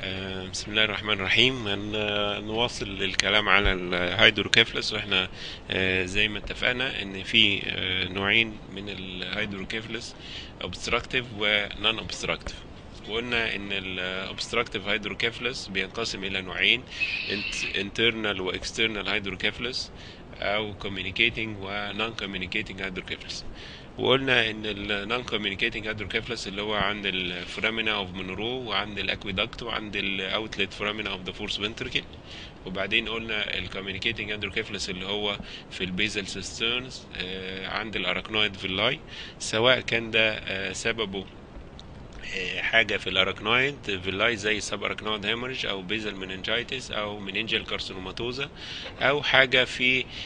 آه، بسم الله الرحمن الرحيم هن- نواصل الكلام على الهيدروكيفلس واحنا آه، زي ما اتفقنا ان في آه، نوعين من الهيدروكيفلس obstructive و non obstructive وقلنا ان الابستراكتيف هيدروكيفلس بينقسم الى نوعين internal و external هيدروكيفلس او communicating و non communicating هيدروكيفلس وقلنا ان النون كوميونيكيتنج هيدروكيفلس اللي هو عند الفورامينا اوف مونرو وعند الاكويدكت وعند الاوتلت فورامينا اوف ذا فورس فنتركل وبعدين قلنا الكوميونيكيتنج هيدروكيفلس اللي هو في البيزل سيسترنز عند الاراكنويد فيلاي سواء كان ده آه، سببه آه، حاجة في الأراكنويد فيلاي زي سب أراكنويد هيموريج أو بيزل مننجايتس أو مننجل كارسينوماتوزا أو حاجة في ال-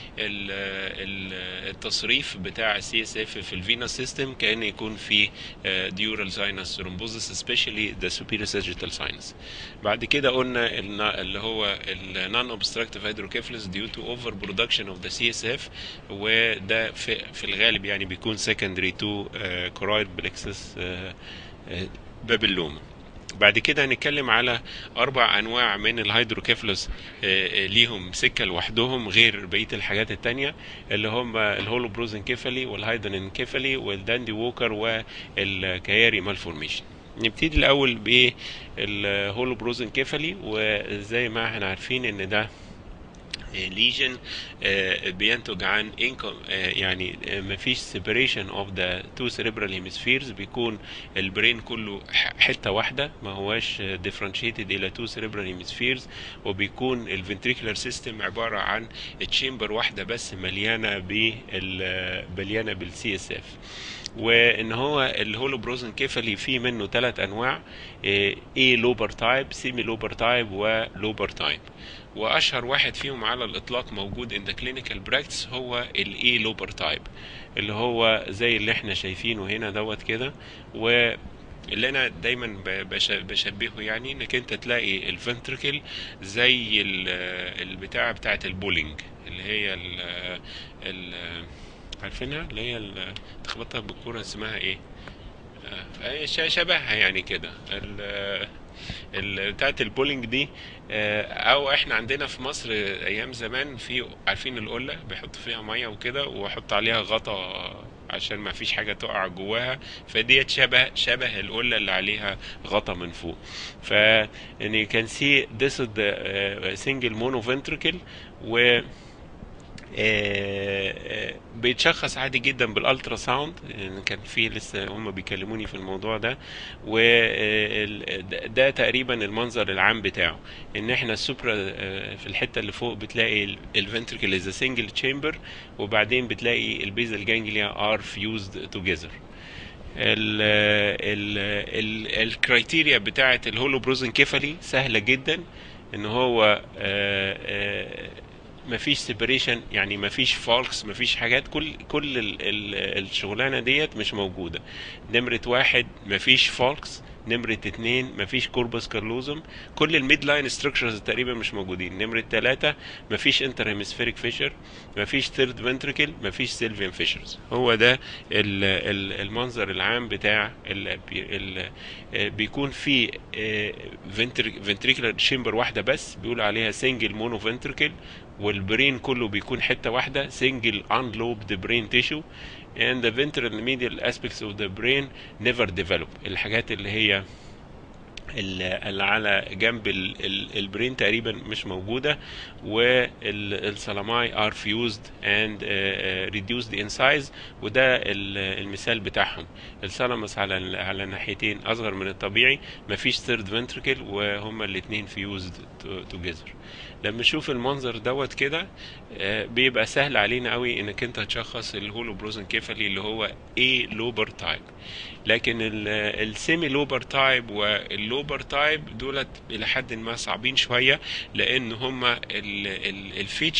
ال- التصريف بتاع السي اس اف في الفينا سيستم كأن يكون في ديورال ساينس ثرومبوزس سبيشالي ذا سوبيريور ساجيتال ساينس بعد كده قلنا الن- اللي هو النون اوبستراكتيف هيدروكيفلس ديو تو اوفر برودكشن اوف ذا سي اس اف وده في, في الغالب يعني بيكون سكندري تو كورايد بلكسس بابلوما بعد كده هنتكلم على اربع انواع من الهيدروكيفلس آه، آه، ليهم سكه لوحدهم غير بقيه الحاجات التانية اللي هم الهولوبروزنكيفالي والهايدننكيفالي والداندي ووكر والكياري مالفورميشن نبتدي الاول بالهولوبروزنكيفالي وزي ما احنا عارفين ان ده ليجن بينتج عن income آه، يعني آه، مفيش separation of the two cerebral hemispheres بيكون البرين كله ح- حتة واحدة ما هواش آه، differentiated إلى two cerebral hemispheres وبيكون الفنتريكولار سيستم عبارة عن تشامبر واحدة بس مليانة بال مليانة بالسي اس اف وان هو الهولوبروزن كيفالي فيه منه ثلاث انواع اي لوبر تايب سيمي لوبر تايب ولوبر تايب واشهر واحد فيهم على الاطلاق موجود ان ذا كلينيكال براكتس هو الاي لوبر تايب اللي هو زي اللي احنا شايفينه هنا دوت كده و اللي انا دايما ب- بش- بشبهه يعني انك انت تلاقي الفنتركل زي ال- البتاعه بتاعه البولينج اللي هي ال ال عارفينها اللي هي ال- تخبطها بالكوره اسمها ايه آه، هي ش- شبهها يعني كده ال- ال- بتاعت البولينج دي آه، او احنا عندنا في مصر ايام زمان في عارفين القله بيحطوا فيها ميه وكده ويحط عليها غطا عشان ما فيش حاجه تقع جواها فديت شبه شبه القله اللي عليها غطا من فوق ف يعني كان سي this is the single monoventricle و آه، آه، بيتشخص عادي جدا بالالترا ساوند يعني كان في لسه هم بيكلموني في الموضوع ده وده تقريبا المنظر العام بتاعه ان احنا السوبرا آه، في الحته اللي فوق بتلاقي الفنتركل از سنجل تشامبر وبعدين بتلاقي البيزل جانجليا ار فيوزد توجذر ال ال ال الكرايتيريا بتاعه الهولوبروزن كيفالي سهله جدا ان هو آه، آه، مفيش سيبريشن يعني مفيش فالكس مفيش حاجات كل كل ال ال الشغلانه ديت مش موجوده نمره واحد مفيش فالكس نمرة اتنين مفيش كوربس كارلوزم كل الميد لاين ستراكشرز تقريبا مش موجودين نمرة تلاتة مفيش انتر هيمسفيريك فيشر مفيش ثيرد فنتريكل مفيش سيلفيان فيشرز هو ده ال ال المنظر العام بتاع ال ال بيكون في فنتريكولار تشامبر واحدة بس بيقول عليها سنجل مونو فنتريكل والبرين كله بيكون حتة واحدة single unlobed brain tissue and the ventral and medial aspects of the brain never develop الحاجات اللي هي ال- اللي على جنب ال- ال- البرين تقريبا مش موجودة والسلاماي are fused and uh, uh, reduced in size وده ال- المثال بتاعهم الثالاموس على ال- على ناحيتين أصغر من الطبيعي مفيش third ventricle وهما الاتنين fused to- together لما نشوف المنظر دوت كده آه، بيبقى سهل علينا قوي انك انت تشخص الهولوبروزن كيفالي اللي هو ايه لوبر تايب لكن السيمي لوبر تايب واللوبر تايب دولت الى حد ما صعبين شويه لان هما الفيتشرز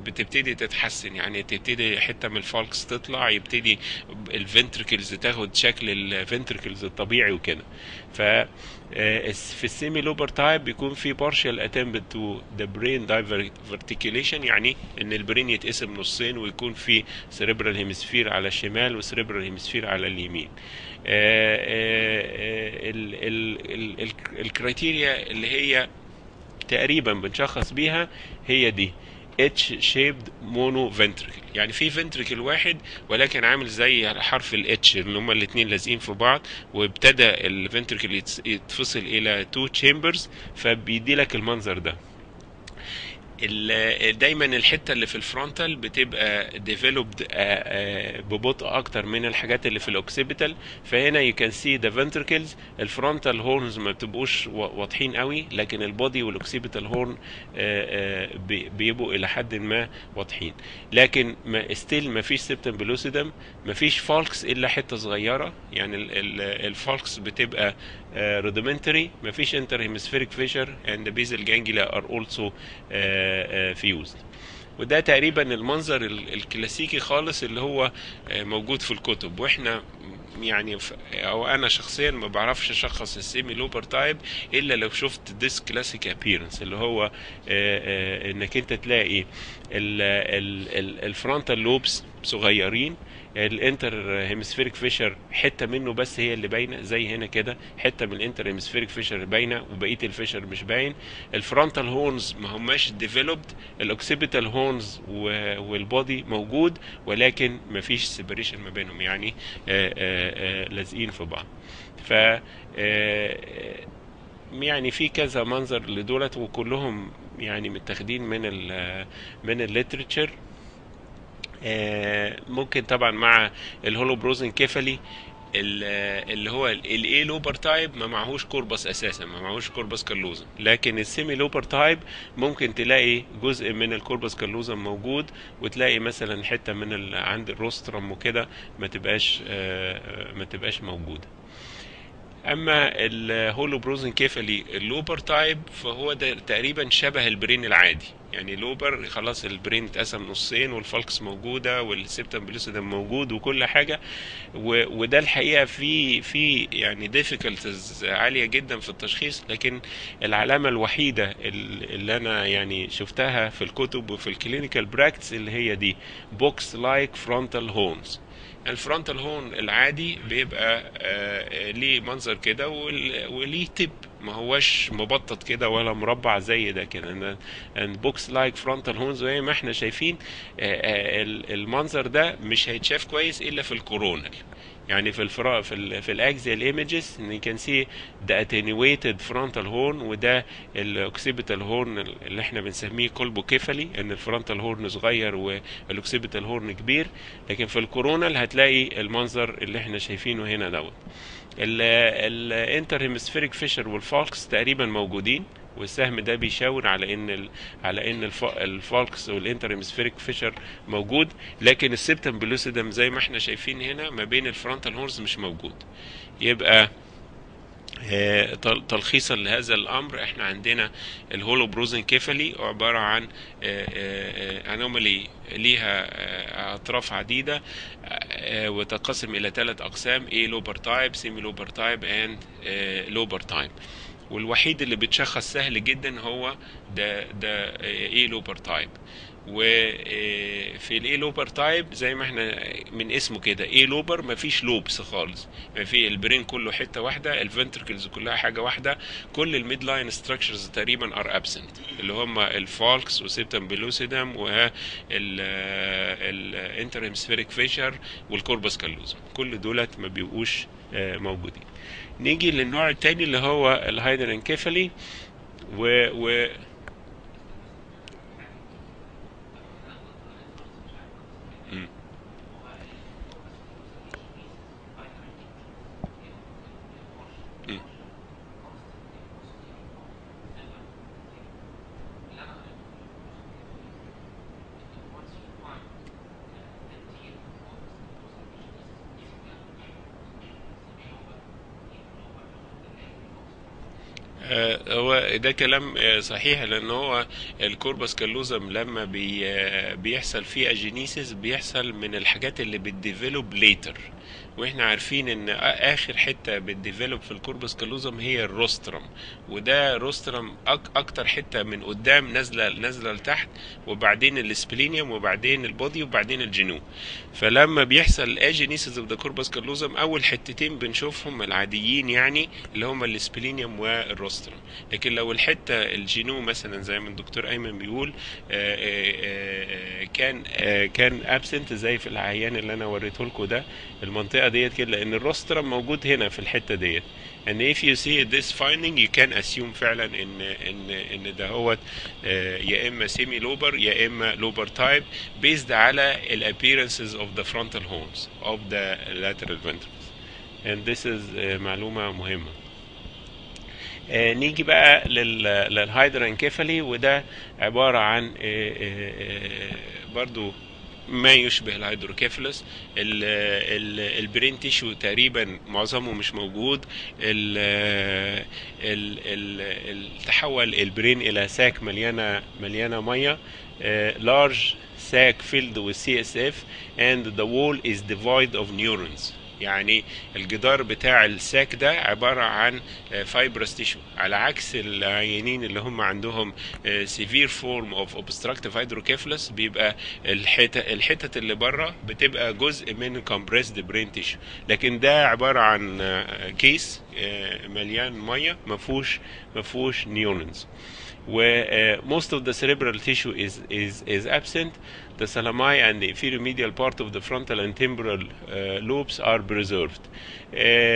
بتبتدي تتحسن يعني تبتدي حته من الفالكس تطلع يبتدي الفنتركلز تاخد شكل الفنتركلز الطبيعي وكده ف آه، في السيمي لوبر تايب بيكون في partial attempt to the brain diverticulation يعني ان البرين يتقسم نصين ويكون في cerebral hemisphere على الشمال وcerebral hemisphere على اليمين آه، آه، ال- ال- ال- ال- الكريتيريا اللي هي تقريبا بنشخص بيها هي دي اتش شيبد مونو فنتركل يعني في فنتركل واحد ولكن عامل زي حرف الاتش اللي هما الاثنين لازقين في بعض وابتدى الفنتركل يتفصل الى تو تشامبرز فبيدي لك المنظر ده ال- دايما الحته اللي في الفرونتال بتبقى ديفلوبد ببطء اكتر من الحاجات اللي في الاوكسيبيتال فهنا يو كان سي ذا فنتركلز الفرونتال هورنز ما بتبقوش وا- واضحين قوي لكن البودي والاوكسيبيتال هورن بيبقوا الى حد ما واضحين لكن ما ستيل ما فيش سيبتم بلوسيدم ما فيش فالكس الا حته صغيره يعني الفالكس بتبقى رودمنتري ما فيش انتر هيمسفيريك فيشر اند بيزل جانجليا ار اولسو فيوزد وده تقريبا المنظر ال- الكلاسيكي خالص اللي هو آه، موجود في الكتب واحنا يعني ف- او انا شخصيا ما بعرفش اشخص السيمي لوبر تايب الا لو شفت ديس كلاسيك ابييرنس اللي هو آه، آه، انك انت تلاقي الفرونتال لوبس صغيرين الانتر هيمسفيريك فيشر حته منه بس هي اللي باينه زي هنا كده حته من الانتر هيمسفيريك فيشر باينه وبقيه الفيشر مش باين الفرونتال هورنز ما هماش ديفلوبد الاوكسيبيتال هورنز والبودي موجود ولكن ما فيش سيبريشن ما بينهم يعني آه، آه، آه، لازقين في بعض ف آه، يعني في كذا منظر لدولت وكلهم يعني متاخدين من ال من الليترشر آه، ممكن طبعا مع الهولو بروزن كيفالي ال- اللي هو الاي لوبر تايب ما معهوش كوربس اساسا ما معهوش كوربس كالوزم لكن السيمي لوبر تايب ممكن تلاقي جزء من الكوربس كالوزم موجود وتلاقي مثلا حته من ال... عند الروسترم وكده ما تبقاش آه، آه، ما تبقاش موجوده اما الهولو بروزن كيفالي اللوبر تايب فهو ده تقريبا شبه البرين العادي يعني لوبر خلاص البرين اتقسم نصين والفالكس موجوده والسيبتم بلوسيدم موجود وكل حاجه و- وده الحقيقه في في يعني ديفيكولتيز عاليه جدا في التشخيص لكن العلامه الوحيده ال- اللي انا يعني شفتها في الكتب وفي الكلينيكال براكتس اللي هي دي بوكس لايك فرونتال هونز الفرونتال هون العادي بيبقى آه، آه، ليه منظر كده وال- وليه تب ما هوش مبطط كده ولا مربع زي ده كده بوكس لايك فرونتال هون زي ما احنا شايفين آه، آه، ال- المنظر ده مش هيتشاف كويس الا في الكورونال يعني في الفرا في ال في الاكزيال ايمجز ان كان سي ده اتنيويتد فرونتال هورن وده الاوكسيبيتال هورن اللي احنا بنسميه كولبوكيفالي ان الفرونتال هورن صغير والاوكسيبيتال هورن كبير لكن في الكورونال هتلاقي المنظر اللي احنا شايفينه هنا دوت الانتر هيمسفيريك فيشر والفالكس تقريبا موجودين والسهم ده بيشاور على ان ال... على ان الف... الفالكس والانتر هيمسفيريك فيشر موجود لكن السبتم بلوسيدم زي ما احنا شايفين هنا ما بين الفرونتال هورز مش موجود يبقى آه، تل- تلخيصا لهذا الامر احنا عندنا الهولو بروزن كيفالي عباره عن انومالي ليها آه، اطراف عديده آه، وتنقسم الى ثلاث اقسام A لوبر تايب سيمي لوبر تايب اند لوبر تايب والوحيد اللي بيتشخص سهل جدا هو ده ده اي لوبر تايب وفي الاي لوبر تايب زي ما احنا من اسمه كده اي لوبر مفيش لوبس خالص ما في البرين كله حته واحده الفنتركلز كلها حاجه واحده كل الميد لاين ستراكشرز تقريبا ار ابسنت اللي هم الفالكس وسيبتم بلوسيدم والانتر هيمسفيريك فيشر والكوربس كالوزم كل دولت ما بيبقوش آه، موجودين نيجي للنوع التاني اللي هو الهايدرنكيفالي و, و مم. مم. آه، هو ده كلام آه، صحيح لان هو الكوربس كالوزم لما بي آه، بيحصل فيه اجينيسيس بيحصل من الحاجات اللي بتديفلوب ليتر واحنا عارفين ان آ- اخر حته بتديفلوب في الكوربس كالوزم هي الروسترم وده روسترم أك اكتر حته من قدام نازله نازله لتحت وبعدين السبلينيوم وبعدين البودي وبعدين الجنوب فلما بيحصل الاجينيسيس اوف ذا كوربس كالوزم اول حتتين بنشوفهم العاديين يعني اللي هم السبلينيوم والروسترم لكن لو الحته الجينو مثلا زي ما الدكتور ايمن بيقول آه، آه، آه، كان آه، كان ابسنت زي في العيان اللي انا وريته لكم ده المنطقه ديت كده لان الروسترم موجود هنا في الحته ديت and if you see this finding you can assume فعلا ان ان ان ده هو يا اما سيمي لوبر يا اما لوبر تايب based على ال appearances of the frontal horns of the lateral ventricles and this is آه، معلومه مهمه آه، نيجي بقى لل للهيدرانكيفالي وده عبارة عن آه، آه، آه، برضو ما يشبه الهيدروكيفالس ال- ال- البرين تيشو تقريبا معظمه مش موجود ال ال ال تحول البرين الى ساك مليانه مليانه ميه large sac filled with CSF and the wall is devoid of neurons يعني الجدار بتاع الساك ده عبارة عن فايبرس تيشو على عكس العيانين اللي هم عندهم سيفير فورم اوف obstructive hydrocephalus بيبقى الحتة الحتت اللي بره بتبقى جزء من compressed brain tissue لكن ده عبارة عن آه، كيس آه، مليان مية مفهوش مفهوش نيورونز و uh, most of the cerebral tissue is is is absent the thalami and the inferior medial part of the frontal and temporal uh, lobes are preserved uh, uh,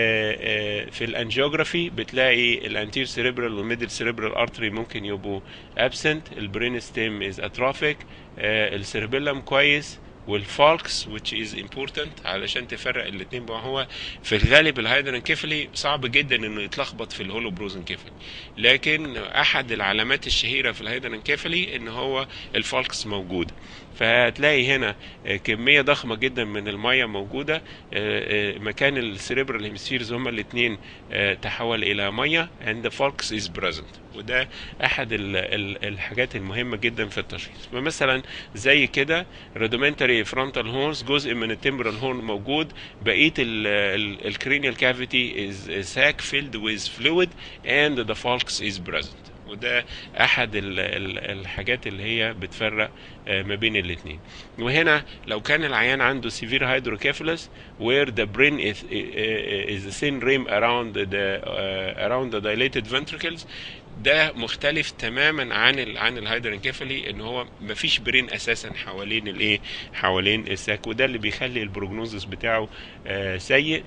في الانجيوجرافي بتلاقي الانتير cerebral والميدل cerebral artery ممكن يبقوا absent البرين stem is atrophic uh, السيربيلم كويس والفالكس which is important علشان تفرق الاثنين بقى هو في الغالب الهيدرنكيفالي صعب جدا انه يتلخبط في الهولو بروزنكيفالي لكن احد العلامات الشهيره في الهيدرنكيفالي ان هو الفالكس موجود فهتلاقي هنا آه، كميه ضخمه جدا من الميه موجوده آه، آه، مكان السيريبرال هيمسفيرز هما الاثنين تحول الى ميه and the falx is present وده احد ال ال الحاجات المهمه جدا في التشخيص فمثلا زي كده رودومنتري فرونتال هورنز جزء من التمبرال هورن موجود بقيه الكرينيال كافيتي is sac filled with fluid and the falx is present وده احد ال ال الحاجات اللي هي بتفرق آه، ما بين الاثنين وهنا لو كان العيان عنده severe hydrocephalus where the brain is is a thin rim around the uh, around the dilated ventricles ده مختلف تماما عن ال عن الهايدرنكيفالي ان هو مفيش برين اساسا حوالين الايه حوالين الساك وده اللي بيخلي البروجنوزس بتاعه آه، سيء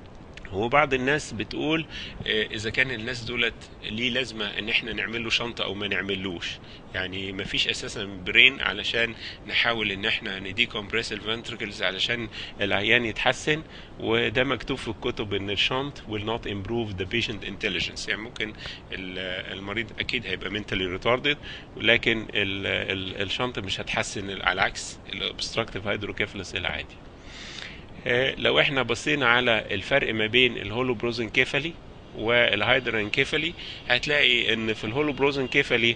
وبعض الناس بتقول آه، اذا كان الناس دولت ليه لازمه ان احنا نعمل له شنطه او ما نعملوش يعني ما فيش اساسا برين علشان نحاول ان احنا ندي كومبريس الفنتركلز علشان العيان يتحسن وده مكتوب في الكتب ان الشنط will not improve the patient intelligence يعني ممكن ال- المريض اكيد هيبقى mentally retarded ولكن ال- ال- الشنط مش هتحسن على عكس الابستراكتيف هيدروكيفالس العادي آه، لو احنا بصينا على الفرق ما بين الهولو بروزنكيفالي والهايدرانكيفالي هتلاقي ان في الهولو بروزنكيفالي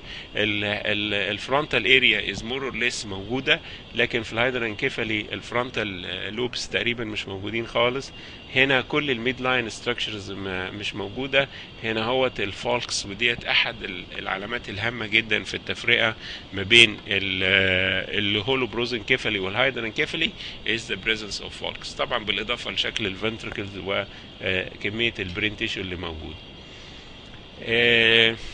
الفرونتال اريا از مور اور ليس موجوده لكن في الهايدرانكيفالي الفرونتال لوبس تقريبا مش موجودين خالص هنا كل الميد لاين ستراكشرز مش موجوده هنا هوت الفالكس وديت احد ال- العلامات الهامه جدا في التفرقه ما بين الهولو بروزنكيفالي والهايدرانكيفالي is the presence of فالكس طبعا بالاضافه لشكل الفنتركلز وكميه البرين تيشو اللي موجود آه،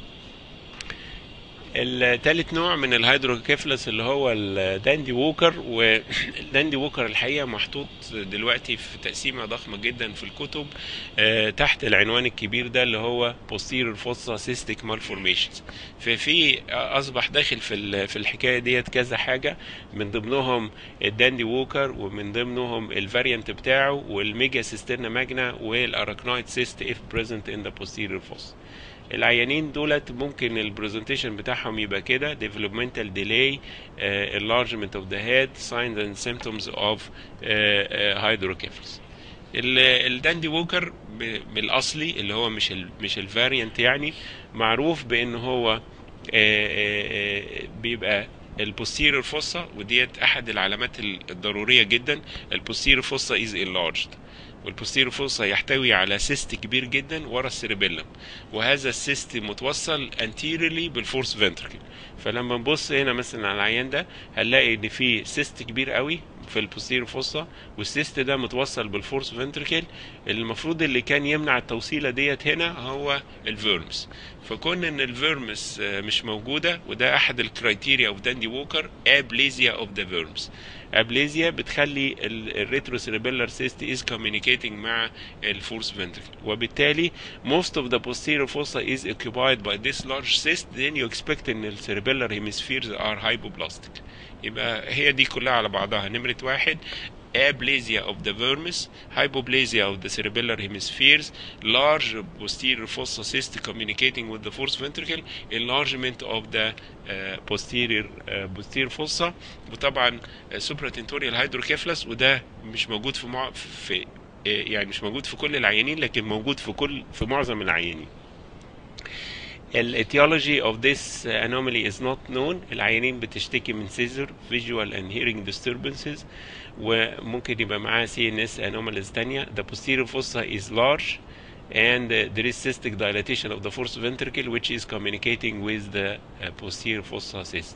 التالت نوع من الهيدروكيفلس اللي هو الداندي ووكر والداندي ووكر الحقيقه محطوط دلوقتي في تقسيمه ضخمه جدا في الكتب آه، تحت العنوان الكبير ده اللي هو posterior fossa cystic malformations ففي اصبح داخل في ال- في الحكايه ديت كذا حاجه من ضمنهم الداندي ووكر ومن ضمنهم الفاريانت بتاعه والميجا سيسترنا ماجنا والاراكنويد سيست اف بريزنت ان ذا posterior fossa العيانين دولت ممكن البرزنتيشن بتاعهم يبقى كده developmental delay uh, enlargement of the head signs and symptoms of uh, uh, hydrocephalus ال- الداندي ووكر ب- بالاصلي اللي هو مش ال مش الفاريانت يعني معروف بان هو آه، آه، آه، بيبقى البوستيريور فوسا وديت احد العلامات ال- الضروريه جدا البوستيريور فوسا از enlarged والبوستيريور فوسا يحتوي على سيست كبير جدا ورا السيربيلم وهذا السيست متوصل anteriorly بالفورس فنتركل فلما نبص هنا مثلا على العيان ده هنلاقي ان في سيست كبير قوي في البوستيريور فوسا والسيست ده متوصل بالفورس فنتركل المفروض اللي كان يمنع التوصيله ديت هنا هو الفيرمس فكون ان الفيرمس آه، مش موجوده وده احد الكرايتيريا اوف داندي ووكر ابليزيا اوف ذا فيرمس ابليزيا بتخلي الريترو سيربيلر سيست از communicating مع الفورس فنتركل وبالتالي most of the posterior fossa is occupied by this large cyst then you expect ان السيربيلر hemispheres are hypoplastic يبقى هي دي كلها على بعضها نمرة واحد aplasia of the vermis, hypoplasia of the cerebellar hemispheres, large posterior fossa cyst communicating with the fourth ventricle, enlargement of the uh, posterior uh, posterior fossa وطبعا uh, supratentorial hydrocephalus وده مش موجود في مع... في يعني مش موجود في كل العيانين لكن موجود في كل في معظم العيانين. الاتيولوجي of this anomaly is not known العيانين بتشتكي من seizure visual and hearing disturbances وممكن يبقى معاها CNS anomalies تانية the posterior fossa is large and uh, there is cystic dilatation of the fourth ventricle which is communicating with the uh, posterior fossa cyst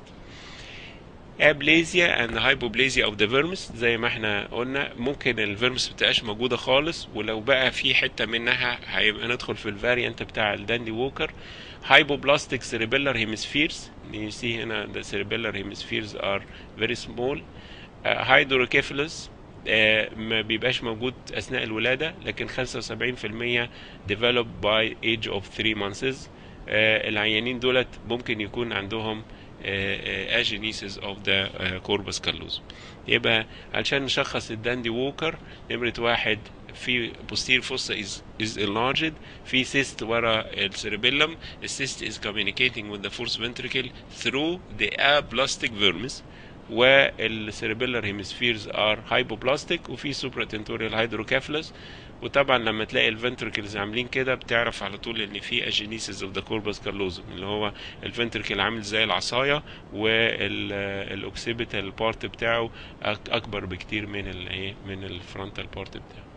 aplasia and hypoplasia of the vermis زي ما احنا قلنا ممكن الفيرمس متبقاش موجودة خالص ولو بقى في حتة منها هيبقى ندخل في الفاريانت بتاع الداندي ووكر hypoplastic cerebellar hemispheres you see هنا the cerebellar hemispheres are very small uh, hydrocephalus آه، ما بيبقاش موجود اثناء الولاده لكن 75% develop by age of 3 months آه، العيانين دولت ممكن يكون عندهم اجينيسيس اوف ذا كوربس كالوزم يبقى علشان نشخص الداندي ووكر نمرة واحد في posterior fossa is is enlarged في cyst ورا السيربيلم السيست is communicating with the fourth ventricle through the aplastic vermis والسيربيلر هيمسفيرز ار hypoplastic وفي supratentorial hydrocephalus وطبعا لما تلاقي الفنتركلز عاملين كده بتعرف على طول ان في اجينيسيس اوف ذا كوربس كالوزم اللي هو الفنتركل عامل زي العصايه والاوكسيبيتال بارت بتاعه أك- اكبر بكتير من الايه من الفرونتال بارت بتاعه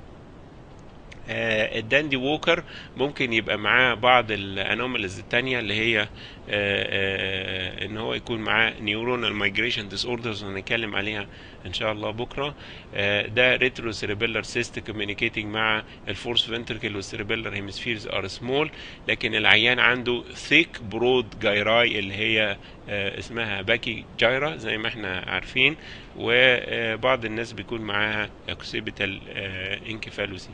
آه، الداندي ووكر ممكن يبقى معاه بعض الانوماليز التانية اللي هي آه، آه، ان هو يكون معاه نيورونال مايجريشن ديس اوردرز هنتكلم عليها ان شاء الله بكره آه، ده ريترو سيربيلر سيست كوميونيكيتنج مع الفورس فنتركل والسيربيلر هيمسفيرز ار سمول لكن العيان عنده ثيك برود جايراي اللي هي آه، اسمها باكي جايرا زي ما احنا عارفين وبعض الناس بيكون معاها اوكسيبيتال انكفالوسي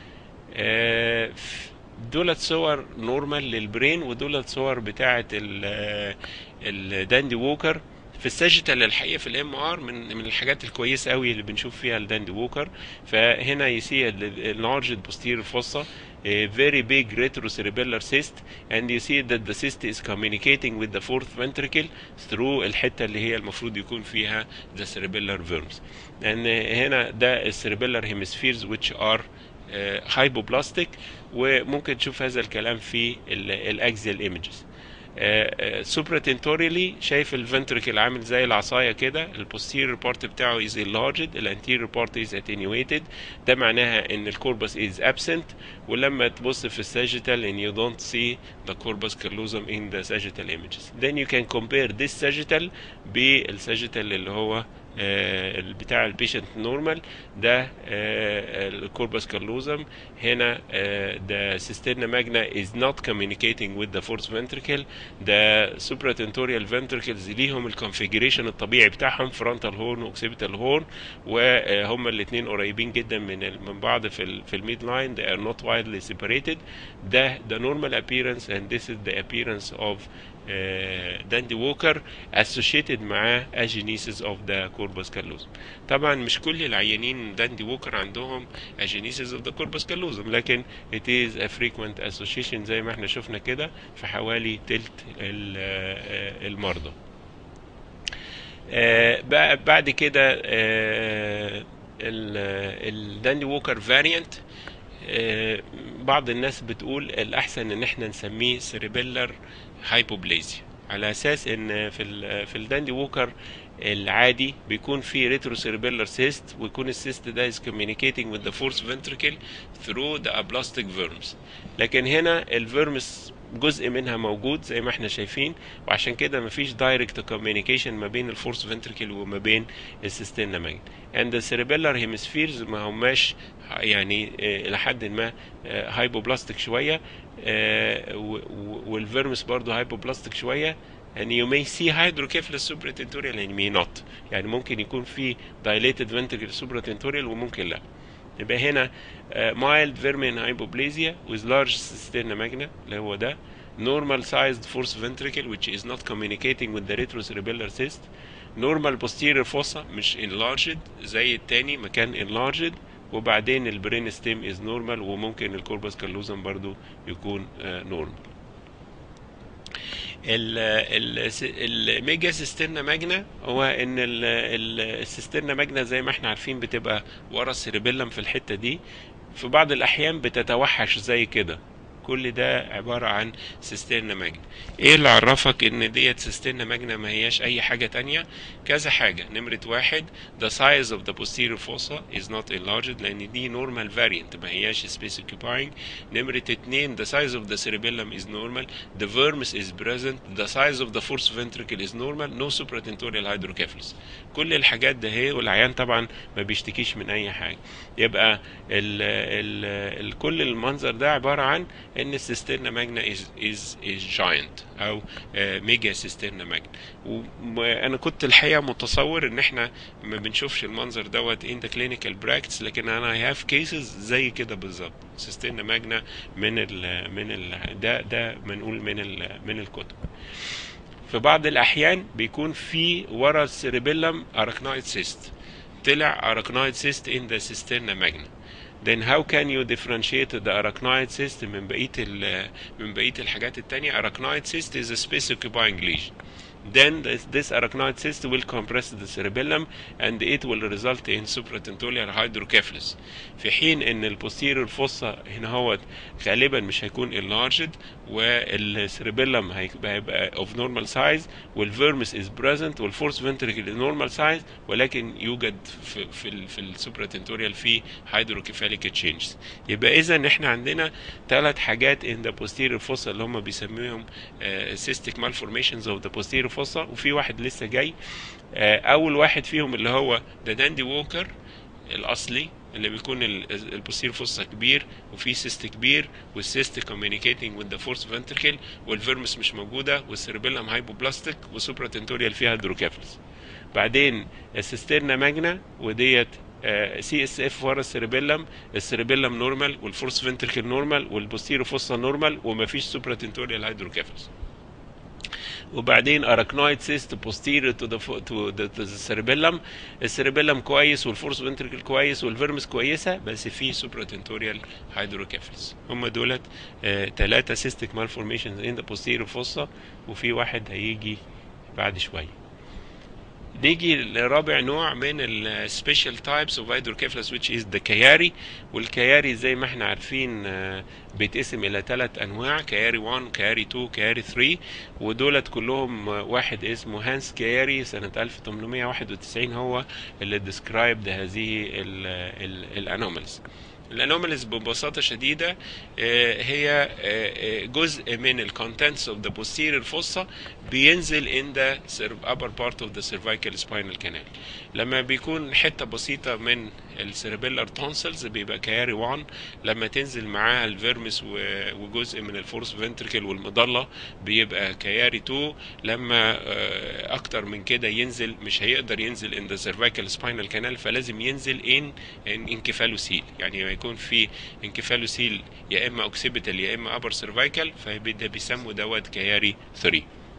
آه، ف- دولت صور نورمال للبرين ودولت صور بتاعه ال- الداندي ووكر في الساجيتال الحقيقه في الام ار من من الحاجات الكويسه قوي اللي بنشوف فيها الداندي ووكر فهنا يسي enlarged posterior fossa a very big retrocerebellar cyst and you see that the cyst is communicating with the fourth ventricle through الحته اللي هي المفروض يكون فيها the cerebellar verms لان هنا ده الcerebellar hemispheres which are هايبوبلاستيك وممكن تشوف هذا الكلام في الاكزيال ايمجز سوبراتنتوريالي شايف الفنتركل عامل زي العصايه كده البوستيريور بارت بتاعه از enlarged الانتيريور بارت از attenuated ده معناها ان الكوربس از absent ولما تبص في الساجيتال and you don't see the corpus callosum in the sagittal images then you can compare this sagittal بالساجيتال اللي هو آه، بتاع البيشنت نورمال ده الكوربس كالوزم هنا ده سيستينا ماجنا is not communicating with the fourth ventricle ده supratentorial ventricles ليهم الكونفيجريشن الطبيعي بتاعهم فرونتال هورن واوكسيبيتال هورن وهم الاثنين قريبين جدا من ال- من بعض في ال في الميد لاين they are not widely separated ده the normal appearance and this is the appearance of داندي ووكر associated مع agenesis of the corpus callosum طبعا مش كل العيانين داندي ووكر عندهم agenesis of the corpus callosum لكن it is a frequent association زي ما احنا شفنا كده في حوالي تلت ال- آه، المرضى آه، بقى- بعد كده آه، الداندي ووكر فاريانت بعض الناس بتقول الاحسن ان احنا نسميه سيريبيلر هايبوبليزيا على اساس ان في ال في الداندي ووكر العادي بيكون في ريترو سيربيلر سيست ويكون السيست ده is communicating with the fourth ventricle through the aplastic worms لكن هنا الفيرمس جزء منها موجود زي ما احنا شايفين وعشان كده مفيش دايركت كوميونيكيشن ما بين الفورس فنتركل وما بين السيستينا ماجن اند السيربيلر هيمسفيرز ما هماش يعني الى حد ما هايبوبلاستيك شويه والفيرمس برضه هايبوبلاستيك شويه and you may see hydrocephalus supratentorial and may not يعني ممكن يكون في dilated ventricle supratentorial وممكن لا يبقى هنا uh, mild vermin hypoplasia with large cisterna magna اللي هو ده normal sized force ventricle which is not communicating with the retrocerebellar cyst normal posterior fossa مش enlarged زي التاني مكان enlarged وبعدين البرين ستيم از نورمال وممكن الكوربس كالوزم برضو يكون نورمال الميجا سيسترنا ماجنا هو ان السيسترنا ماجنا زي ما احنا عارفين بتبقى ورا السيربيلم في الحته دي في بعض الاحيان بتتوحش زي كده كل ده عبارة عن سيسترنا ماجنا ايه اللي عرفك ان ديت سيسترنا ماجنا ما هياش اي حاجة تانية كذا حاجة نمرة واحد the size of the posterior fossa is not enlarged لان دي normal variant ما هياش space occupying نمرة اتنين the size of the cerebellum is normal the vermis is present the size of the fourth ventricle is normal no supratentorial hydrocephalus كل الحاجات ده هي والعيان طبعا ما بيشتكيش من اي حاجة يبقى ال ال ال كل المنظر ده عبارة عن ان السيسترنا ماجنا از از از جاينت او ميجا سيسترنا ماجنا وانا كنت الحقيقه متصور ان احنا ما بنشوفش المنظر دوت ان ذا كلينيكال براكتس لكن انا اي هاف كيسز زي كده بالظبط سيسترنا ماجنا من ال من ال ده ده بنقول من ال من الكتب في بعض الاحيان بيكون في ورا السيربيلم اراكنويد سيست طلع اراكنويد سيست ان ذا سيسترنا ماجنا then how can you differentiate the arachnoid cyst من بقية من بقية الحاجات التانية arachnoid cyst is a space occupying lesion then this, this arachnoid cyst will compress the cerebellum and it will result in supratentorial hydrocephalus في حين ان البوستيريور فوسا هنا هو غالبا مش هيكون enlarged والسيربيلم هيبقى of normal size والفيرمس is present والفورس ventricle is normal size ولكن يوجد في في, ال في السوبراتنتوريال في hydrocephalic changes يبقى اذا احنا عندنا ثلاث حاجات in the posterior fossa اللي هم بيسموهم uh, cystic malformations of the posterior fossa وفي واحد لسه جاي uh, اول واحد فيهم اللي هو ده داندي ووكر الاصلي اللي بيكون البوستير فوسا كبير وفي سيست كبير والسيست كوميونيكيتنج وذ ذا فورس فنتركل والفيرمس مش موجوده والسيربيلم هايبوبلاستيك وسوبرا تنتوريال فيها هيدروكافلس بعدين السيسترنا ماجنا وديت سي اس اف ورا السيربيلم السيربيلم نورمال والفورس فنتركل نورمال والبوستيرو فوسا نورمال ومفيش سوبرا تنتوريال هيدروكافلس وبعدين اراكنويد سيست بوستيريور تو ذا تو ذا cerebellum السيربيلم كويس والفورس فنتركل كويس والفيرمس كويسه بس في سوبراتنتوريال هيدروكافلس هم دولت ثلاثه سيستيك مالفورميشنز ان ذا بوستيريور فوسا وفي واحد هيجي بعد شويه نيجي لرابع نوع من السبيشال تايبس اوف هيدروكيفالس which is the كياري والكياري زي ما احنا عارفين بيتقسم الى ثلاث انواع كياري 1 كياري 2 كياري 3 ودولت كلهم واحد اسمه هانس كياري سنة 1891 هو اللي ديسكرايبد هذه الانوماليز الانوماليز ببساطه شديده هي جزء من الكونتنتس اوف ذا posterior fossa بينزل in the upper part of the cervical spinal canal لما بيكون حته بسيطه من السيربيلر تونسلز بيبقى كياري 1 لما تنزل معاها الفيرمس وجزء من الفورس فنتركل والمضله بيبقى كياري 2 لما اكتر من كده ينزل مش هيقدر ينزل in the cervical spinal canal فلازم ينزل in انكفالوسيل يعني يكون في انكفالوسيل يا اما اوكسيبيتال يا اما ابر سيرفايكال فده بيسموا دوت كياري 3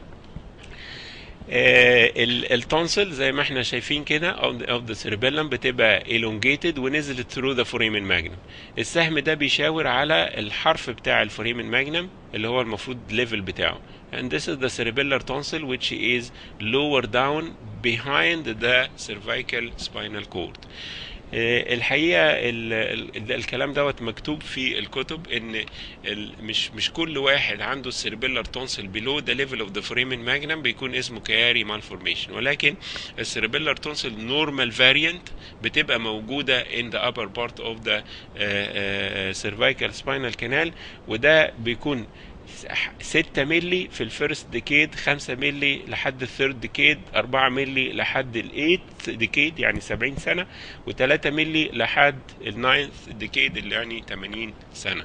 آه التونسل زي ما احنا شايفين كده اوف ذا سيربيلم بتبقى elongated ونزلت ثرو ذا فوريمن ماجنم السهم ده بيشاور على الحرف بتاع الفوريمن ماجنم اللي هو المفروض ليفل بتاعه and this is the cerebellar tonsil which is lower down behind the cervical spinal cord آه، الحقيقه ال ال الكلام دوت مكتوب في الكتب ان ال مش مش كل واحد عنده السيربيلر تونسل بيلو ذا ليفل اوف ذا فوريمن ماجنم بيكون اسمه كياري مالفورميشن ولكن السيربيلر تونسل نورمال فاريانت بتبقى موجوده in the upper part of the uh, uh, cervical spinal canal وده بيكون 6 ملي في الفيرست ديكيد 5 ملي لحد الثيرد ديكيد 4 ملي لحد الايت ديكيد يعني 70 سنه و3 ملي لحد الناينث ديكيد اللي يعني 80 سنه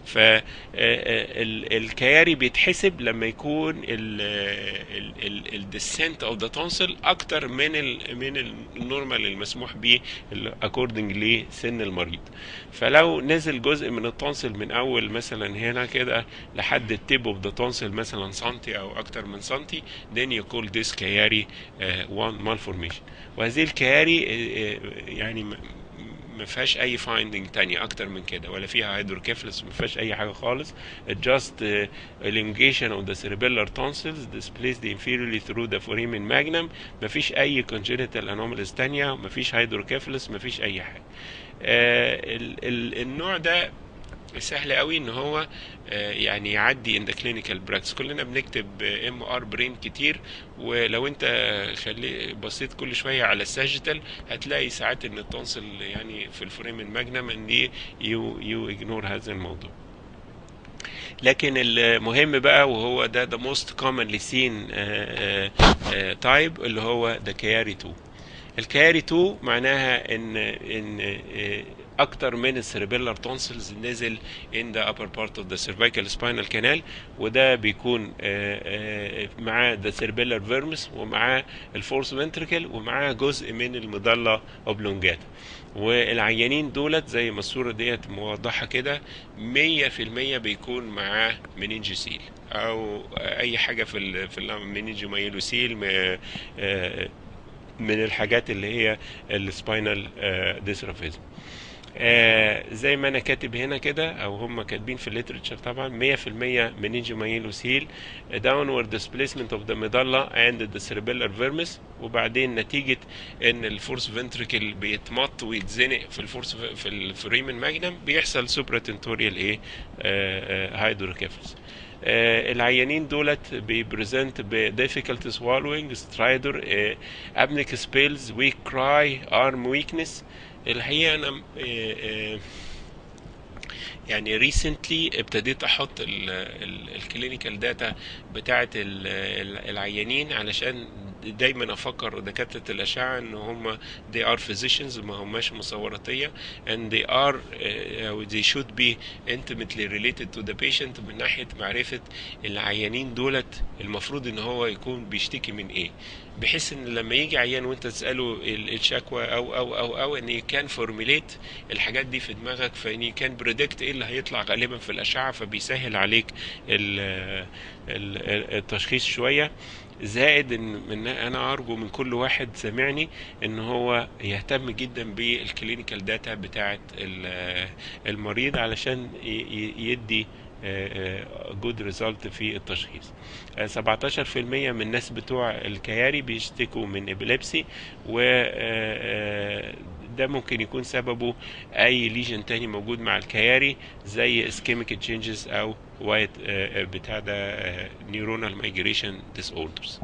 فالكياري بيتحسب لما يكون الديسنت اوف ذا تونسل اكتر من ال من النورمال المسموح به اكوردنج لسن المريض فلو نزل جزء من التونسل من اول مثلا هنا كده لحد التيب اوف ذا تونسل مثلا سنتي او اكتر من سنتي then you call this كياري one malformation وهذه الكياري uh, يعني ما فيهاش اي فايندنج تانية اكتر من كده ولا فيها هيدروكيفلس ما فيهاش اي حاجه خالص just uh, elongation of the cerebellar tonsils displaced inferiorly through the foramen magnum ما فيش اي congenital anomalies تانية ما فيش هيدروكيفلس ما فيش اي حاجه uh, ال ال النوع ده سهل قوي ان هو يعني يعدي ان ذا كلينيكال براكتس كلنا بنكتب ام ار برين كتير ولو انت خلي بصيت كل شويه على الساجيتال هتلاقي ساعات ان التونسل يعني في الفريم الماجنم ان يو يو اجنور هذا الموضوع لكن المهم بقى وهو ده the most commonly seen تايب اللي هو the كياري 2 الكياري 2 معناها ان ان اكتر من السيربيلر تونسلز نزل in the upper part of the cervical spinal canal وده بيكون معاه the cerebellar vermis ومعاه الفورس ventricle ومعاه جزء من المظله اوبلونجاتا والعيانين دولت زي ما الصوره ديت موضحه كده 100% بيكون معاه مننجيسيل او اي حاجه في ال في المننجيوميلوسيل من الحاجات اللي هي السباينال ديسرافيزم آه زي ما انا كاتب هنا كده او هم كاتبين في الليترشر طبعا 100% منينجي مايلوسيل داونورد ديسبيسمنت اوف ذا ميدالا اند ذا سيربيلر فيرمس وبعدين نتيجه ان الفورس فنتريكل بيتمط ويتزنق في الفورس في الفريمن ماجنم بيحصل سوبراتنتوريال ايه آه هايدروكيفلس آه العيانين دولت بيبريزنت بديفيكالتي swallowing سترايدر ابنك سبيلز ويك كراي ارم ويكنس الحقيقه انا يعني ريسنتلي ابتديت احط الكلينيكال داتا بتاعه العيانين علشان دايما افكر دكاتره الاشعه ان هم they are physicians ما هماش مصوراتيه and they are uh, they should be intimately related to the patient من ناحيه معرفه العيانين دولت المفروض ان هو يكون بيشتكي من ايه بحيث ان لما يجي عيان وانت تساله الشكوى او او او او ان يكان فورميليت الحاجات دي في دماغك فان يكان بريدكت ايه اللي هيطلع غالبا في الاشعه فبيسهل عليك التشخيص شويه زائد ان من انا ارجو من كل واحد سامعني ان هو يهتم جدا بالكلينيكال داتا بتاعه المريض علشان يدي جود ريزلت في التشخيص 17% من الناس بتوع الكياري بيشتكوا من ابيليبسي و ده ممكن يكون سببه اي ليجن تاني موجود مع الكياري زي اسكيميك تشينجز او وايت بتاع ده نيورونال مايجريشن ديس اوردرز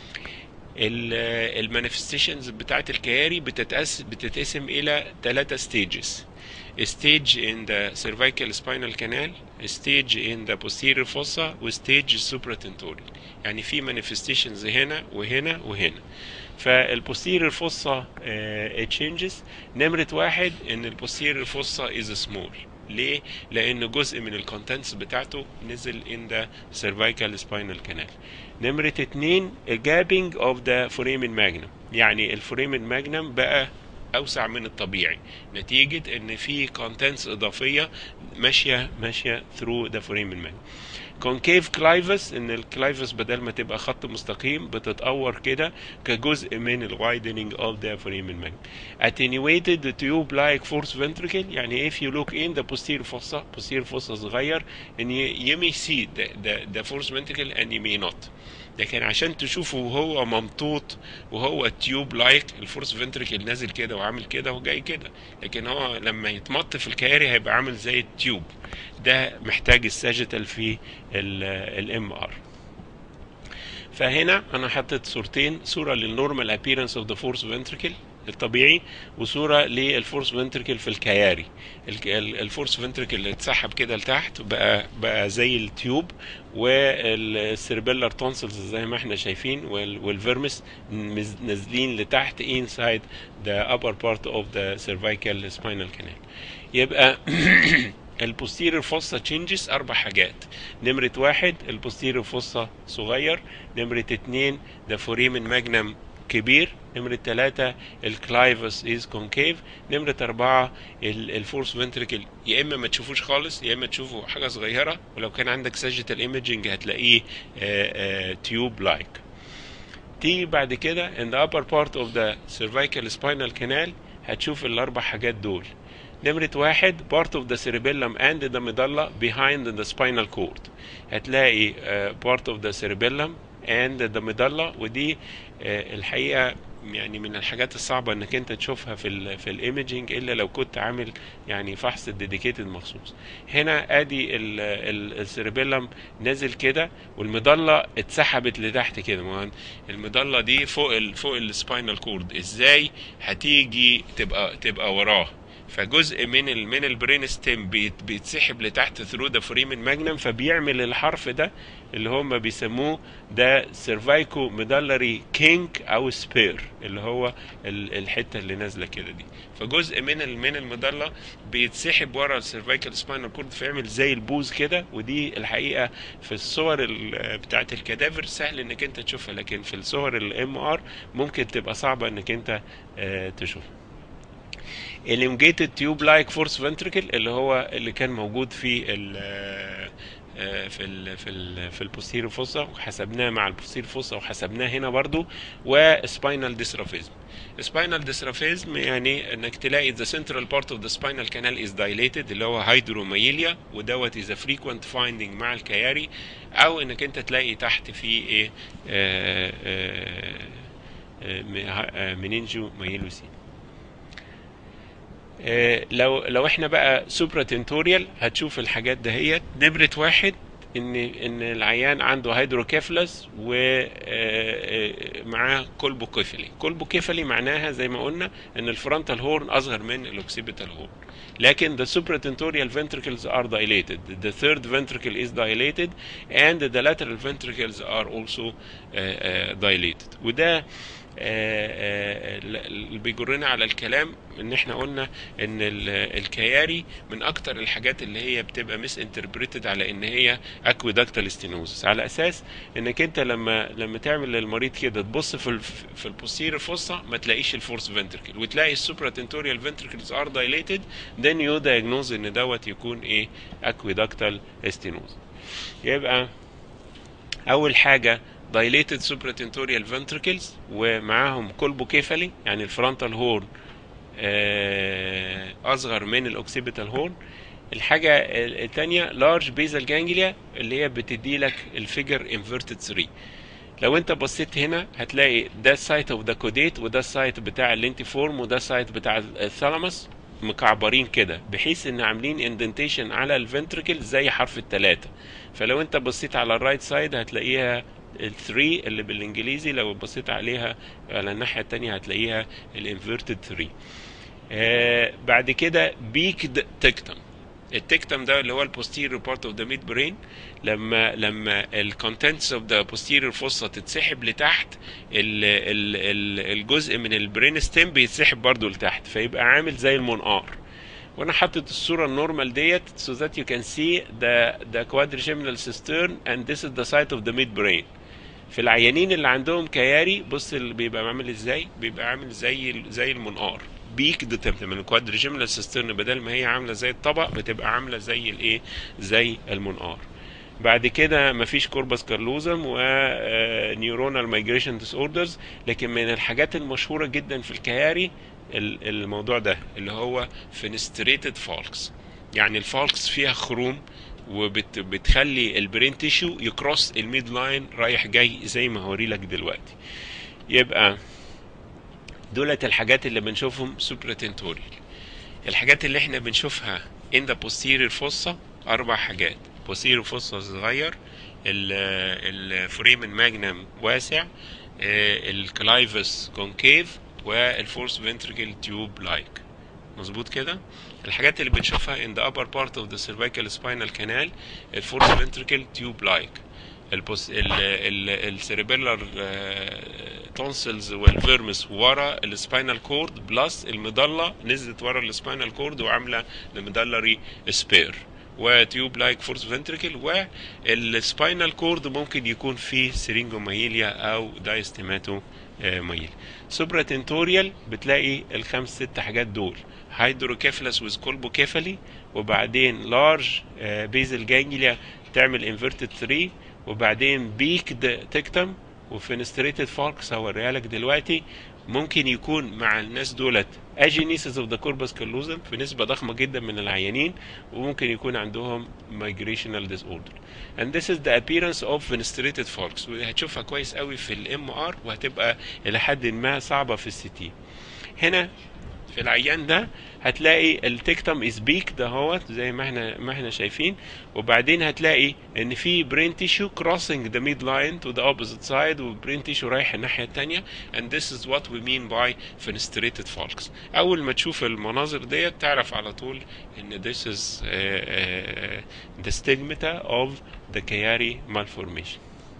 المانيفستيشنز بتاعت الكياري بتتقسم بتتقسم الى ثلاثة ستيجز stage in the cervical spinal canal stage in the posterior fossa وstage supratentorial يعني في manifestations هنا وهنا وهنا فالبوستيريور فوسا تشينجز نمرة واحد ان البوستيريور فوسا از سمول ليه؟ لأن جزء من الكونتنتس بتاعته نزل in the cervical spinal canal. نمرة اتنين جابينج اوف ذا foramen magnum يعني الفوريمن ماجنم بقى اوسع من الطبيعي نتيجة ان في كونتنتس اضافية ماشية ماشية through the foramen magnum. كونكيف كلايفس ان الكلايفس بدل ما تبقى خط مستقيم بتتقور كده كجزء من الوايدنينج اوف ذا foramen magnum. attenuated tube like force ventricle يعني if you look in the posterior fossa posterior fossa صغير and you, you may see the, the, the force ventricle and you may not لكن عشان تشوفه وهو ممطوط وهو تيوب لايك الفورس فنتركل نازل كده وعامل كده وجاي كده لكن هو لما يتمط في الكياري هيبقى عامل زي التيوب ده محتاج الساجيتال في الام ار فهنا انا حطيت صورتين صوره للنورمال ابييرنس اوف ذا فورس فنتركل الطبيعي وصوره للفورس فنتركل في الكياري الفورس فنتركل اللي اتسحب كده لتحت بقى بقى زي التيوب والسيربيلر تونسلز زي ما احنا شايفين والفيرمس نازلين لتحت inside the upper part of the cervical spinal canal يبقى البوستيريور فوسا تشينجز اربع حاجات نمرة واحد البوستيريور فوسا صغير نمرة اتنين ده فوريمن ماجنم كبير نمرة ثلاثة الكلايفس از كونكيف نمرة أربعة الفورس فنتريكل يا إما ما تشوفوش خالص يا إما تشوفوا حاجة صغيرة ولو كان عندك ساجيتال ايمجنج هتلاقيه تيوب لايك تيجي بعد كده in the upper part of the cervical spinal canal هتشوف الأربع حاجات دول نمرة واحد part of the cerebellum and the medulla behind the spinal cord هتلاقي uh, part of the cerebellum and the medulla ودي uh, الحقيقة يعني من الحاجات الصعبة انك انت تشوفها في ال في الايمجنج الا لو كنت عامل يعني فحص ديديكيتد مخصوص هنا ادي السيربيلم نازل كده والمضلة اتسحبت لتحت كده ما المضلة دي فوق ال فوق السباينال كورد ازاي هتيجي تبقى تبقى وراه فجزء من ال من البرين ستيم بيت بيتسحب لتحت ثرو ذا فريمن ماجنم فبيعمل الحرف ده اللي هم بيسموه ده سيرفايكو ميدالري كينك او سبير اللي هو الحته اللي نازله كده دي فجزء من ال من المضله بيتسحب ورا السيرفايكال سباينال كورد فيعمل زي البوز كده ودي الحقيقه في الصور بتاعه الكدافر سهل انك انت تشوفها لكن في الصور الام ار ممكن تبقى صعبه انك انت تشوفها elongated tube like force ventricle اللي هو اللي كان موجود في ال في ال في ال في البوستيريور فوسا وحسبناه مع البوستيريور فوسا وحسبناه هنا برضو وسباينال ديسترافيزم سباينال ديسترافيزم يعني انك تلاقي the central part of the spinal canal is dilated اللي هو هيدروميليا ودوت is a frequent finding مع الكياري او انك انت تلاقي تحت في ايه منينجو مايلوسين لو لو احنا بقى سوبرا تنتوريال هتشوف الحاجات دهيت نمرة واحد ان ان العيان عنده هيدروكيفلس ومعاه كولبوكيفلي كولبوكيفلي معناها زي ما قلنا ان الفرونتال هورن اصغر من الاوكسيبيتال هورن لكن the supratentorial ventricles are dilated the third ventricle is dilated and the lateral ventricles are also uh, uh, dilated وده اللي بيجرنا على الكلام ان احنا قلنا ان الكياري من اكتر الحاجات اللي هي بتبقى مس انتربريتد على ان هي اكويدكتال ستينوزس على اساس انك انت لما لما تعمل للمريض كده تبص في في البوستير فوسا ما تلاقيش الفورس فنتركل وتلاقي السوبراتنتوريال فنتركلز ار دايليتد then يو دايجنوز ان دوت يكون ايه اكويدكتال ستينوز يبقى اول حاجه dilated supratentorial ventricles ومعاهم كولبوكيفالي يعني الفرونتال هورن اصغر من الاوكسيبيتال هورن الحاجة الثانية لارج بيزال جانجليا اللي هي بتدي لك الفيجر انفيرتد 3 لو انت بصيت هنا هتلاقي ده السايت اوف ذا كوديت وده السايت بتاع اللينتيفورم وده السايت بتاع الثالاموس مكعبرين كده بحيث ان عاملين اندنتيشن على الفنتركل زي حرف التلاتة فلو انت بصيت على الرايت سايد هتلاقيها الثري اللي بالانجليزي لو بصيت عليها على الناحيه الثانيه هتلاقيها الانفيرتد 3 آه بعد كده بيكد تكتم التكتم ده اللي هو البوستيريور بارت اوف ذا ميد برين لما لما الكونتنتس اوف ذا بوستيريور فوسا تتسحب لتحت ال ال ال الجزء من البرين ستيم بيتسحب برضو لتحت فيبقى عامل زي المنقار وانا حاطط الصوره النورمال ديت so that you can see the the quadrigeminal cistern and this is the site of the midbrain في العيانين اللي عندهم كياري بص اللي بيبقى عامل ازاي بيبقى عامل زي زي المنقار بيك ده من الكوادريجيمنال سيسترن بدل ما هي عامله زي الطبق بتبقى عامله زي الايه زي المنقار بعد كده مفيش كوربس كارلوزم ونيورونال مايجريشن ديس اوردرز لكن من الحاجات المشهوره جدا في الكياري الموضوع ده اللي هو فينستريتد فالكس يعني الفالكس فيها خروم وبتخلي البرين تيشو يكروس الميد لاين رايح جاي زي ما هوري لك دلوقتي يبقى دولت الحاجات اللي بنشوفهم سوبراتنتوريال الحاجات اللي احنا بنشوفها in the posterior fossa اربع حاجات posterior fossa صغير الفريمن ماجنم واسع الكلايفس كونكيف والفورس فنتريكل تيوب لايك مظبوط كده الحاجات اللي بنشوفها in the upper part of the cervical spinal canal الفورس فنتريكل تيوب لايك السيريبيلر تونسلز والفيرمس ورا السباينال كورد بلس المضله نزلت ورا السباينال كورد وعامله المدلري سبير وتيوب لايك فورس فنتريكل والسباينال كورد ممكن يكون فيه سيرينجومايليا او دايستيماتو مايل سوبرا تنتوريال بتلاقي الخمس ست حاجات دول هيدروكيفالس ويز كولبوكيفالي وبعدين لارج بيزل جانجليا تعمل انفيرتد 3 وبعدين بيكد تكتم وفينستريتد فالكس هوريها لك دلوقتي ممكن يكون مع الناس دولت اجينيسيس اوف ذا كوربس كالوزم في نسبه ضخمه جدا من العيانين وممكن يكون عندهم migrational disorder and this is the appearance of fenestrated falx وهتشوفها كويس قوي في الام ار وهتبقى الى حد ما صعبه في السي تي هنا في العيان ده هتلاقي التكتم از بيك ده هوت زي ما احنا ما احنا شايفين وبعدين هتلاقي ان في برين تيشو كروسنج ذا ميد لاين تو ذا اوبوزيت سايد وبرين تيشو رايح الناحيه الثانيه and this is what we mean by fenestrated falx اول ما تشوف المناظر ديت تعرف على طول ان this is uh, uh, the stigmata of the Chiari malformation